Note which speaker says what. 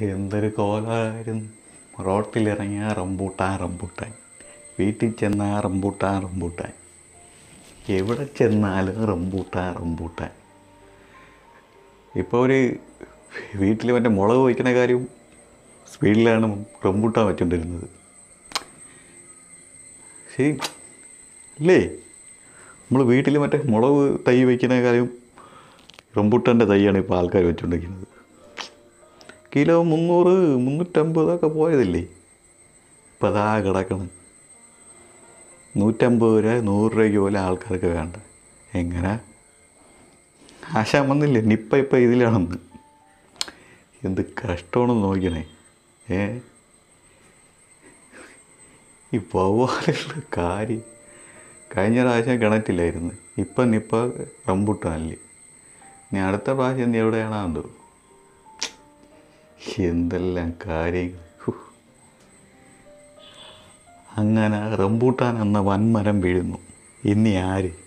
Speaker 1: എന്തൊരു കോലായിരുന്നു റോട്ടിലിറങ്ങിയ rambutan rambutan വീട്ടിൽ ചെന്നാൽ റംബൂട്ടാൻ റംബൂട്ടാൻ എവിടെ ചെന്നാലും റംബൂട്ടാൻ റംബൂട്ടാൻ ഇപ്പോൾ ഒരു വീട്ടിൽ മറ്റേ മുളക് വയ്ക്കുന്ന കാര്യം സ്പീഡിലാണ് റംബൂട്ടാൻ വെച്ചുകൊണ്ടിരുന്നത് ശരി അല്ലേ നമ്മൾ വീട്ടിൽ മറ്റേ മുളക് തൈ വയ്ക്കുന്ന കാര്യം റംബൂട്ടാൻ്റെ തൈയാണ് ഇപ്പോൾ ആൾക്കാർ വെച്ചുകൊണ്ടിരിക്കുന്നത് കിലോ മുന്നൂറ് മുന്നൂറ്റമ്പതൊക്കെ പോയതല്ലേ ഇപ്പം അതാ കിടക്കണം നൂറ്റമ്പത് രൂപ നൂറ് രൂപയ്ക്ക് പോലെ ആൾക്കാർക്ക് വേണ്ട എങ്ങനെ ആശ വന്നില്ലേ നിപ്പ ഇപ്പം ഇതിലാണെന്ന് എന്ത് കഷ്ടമാണെന്ന് നോക്കണേ ഏ ഈ വവ്വാലുള്ള കാര്യം കഴിഞ്ഞ പ്രാവശ്യം കിണറ്റില്ലായിരുന്നു ഇപ്പം നിപ്പ റംബുട്ടാനില്ലേ ഇനി അടുത്ത പ്രാവശ്യം നീ എവിടെയാണോ എന്തെല്ലാം കാര്യങ്ങൾ ഹു. അങ്ങനെ റംബൂട്ടാൻ എന്ന വൻമരം വീഴുന്നു ഇനി ആര്